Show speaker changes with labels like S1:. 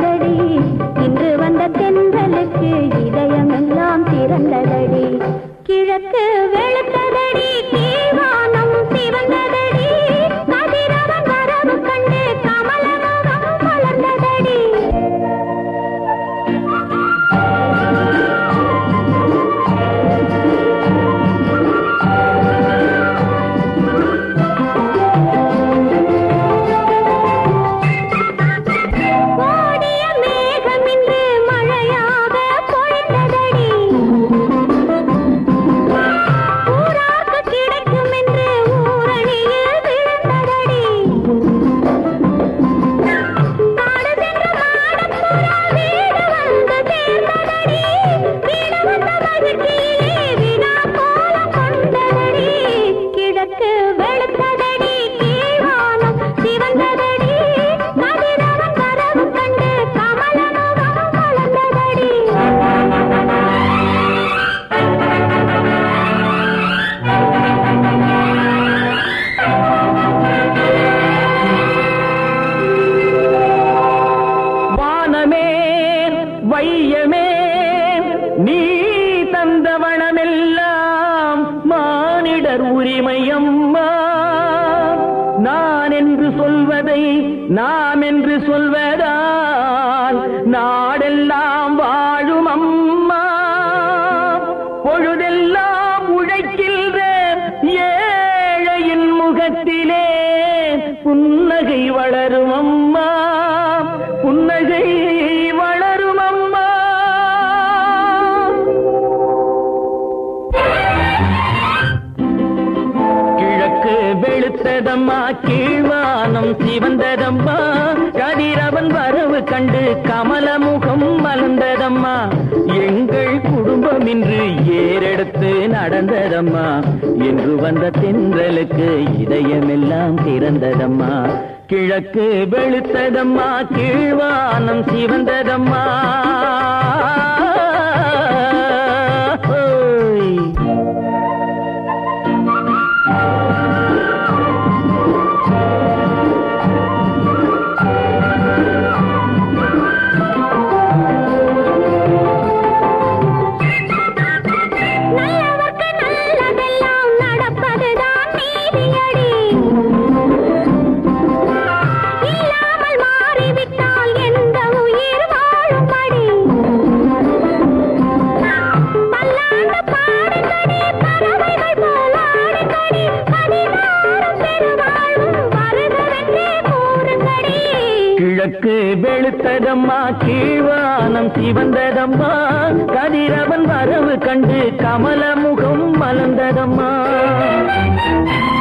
S1: வந்ததடி இன்று வந்த தென்றலுக்கு இதயமெல்லாம் திறந்ததடி கிழக்கு வெளுத்ததடி கீழ்வானம் சிவந்ததடி கதிரவன் வரவு கண்டு கமலமுகம் மலர்ந்ததடி ஓடிய மேகம் இன்று மழையாக பொழிந்ததடி ஊரார்க்கு கிடைக்கும் என்று ஊரணியில் விழுந்ததடி காடு சென்று மாடப்புறா வீடு வந்து சேர்ந்ததடி வீடு வந்த மகிழ்ச்சியிலே வினா கோலம் கொண்டதடி கிழக்கு வெளுத்ததடி கீழ்வானம் சிவந்ததடி கதிரவன் வரவு கண்டு கமலமுகம் மலர்ந்ததடி
S2: வானமே வையமே நீ தந்த வளமெல்லாம் மானிடர் உரிமையம்மா நான் என்று சொல்வதை நாம் என்று சொல்வதால் நாடெல்லாம் வாழும் அம்மா பொழுதெல்லாம் உழைக்கின்ற ஏழையின் முகத்திலே புன்னகை வளரும் அம்மா புன்னகை வளரும் அம்மா கிழக்கு வெளுத்ததம்மா கீழ்வானம் சிவந்ததம்மா கதிரவன் வரவு கண்டு கமலமுகம் மலர்ந்ததம்மா எங்கள் குடும்பம் இன்று ஏறெடுத்து நடந்ததம்மா என்று வந்த தென்றலுக்கு இதயமெல்லாம் திறந்ததம்மா கிழக்கு வெளுத்ததம்மா கீழ்வானம் சிவந்ததம்மா ஹோய்.
S1: நல்லவர்க்கு நல்லதெல்லாம் நடப்பதுதான் நீதியடி இல்லாமல் மாறிவிட்டால் எந்த உயிர் வாழும்படி பல்லாண்டு பாடுங்கடி பறவைகள் போல் ஆடுங்கடி பதினாறும் பெருவாழும் வருகவென்றே கூறுங்கடி
S2: கிழக்கு வெளுத்ததம்மா கீழ்வானம் சிவந்ததம்மா கதிரவன் வரவு கண்டு கமலமுகம் மலர்ந்ததம்மா